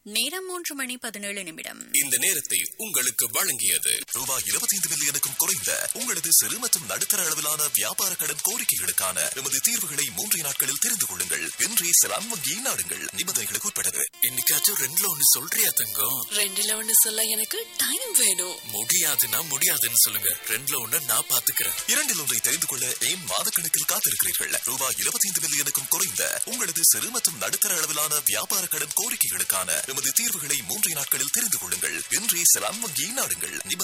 நேரம் மூன்று மணி பதினேழு நிமிடம் இந்த நேரத்தை உங்களுக்கு வழங்கியது ரூபாய் 25 மில்லியனுக்கும் குறைந்த உங்களது சிறு மற்றும் நடுத்தர அளவிலான வியாபார கடன் கோரிக்கைகளுக்கான எமது தீர்வுகளை மூன்று நாட்களில் தெரிந்து கொள்ளுங்கள் இன்றே செலான் வங்கியை நாடுங்கள் நிபந்தனைகளுக்கு உட்பட்டது இன்னைக்காச்சும் ரெண்டுல ஒண்ணு சொல்றியா தங்கம் ரெண்டுல ஒண்ணு சொல்ல எனக்கு டைம் வேணும் முடியாதுன்னா முடியாதுன்னு சொல்லுங்க ரெண்டுல ஒண்ணு நான் பாத்துக்கிறேன் இரண்டில் ஒன்றை தெரிந்து கொள்ள ஏன் மாதக்கணக்கில் காத்திருக்கிறீர்கள் ரூபாய் 25 மில்லியனுக்கும் குறைந்த உங்களது சிறு மற்றும் நடுத்தர அளவிலான வியாபார கடன் கோரிக்கைகளுக்கான எமது தீர்வுகளை மூன்று நாட்களில் தெரிந்து கொள்ளுங்கள் இன்றே செலான் வங்கியை நாடுங்கள் நிபந்தனை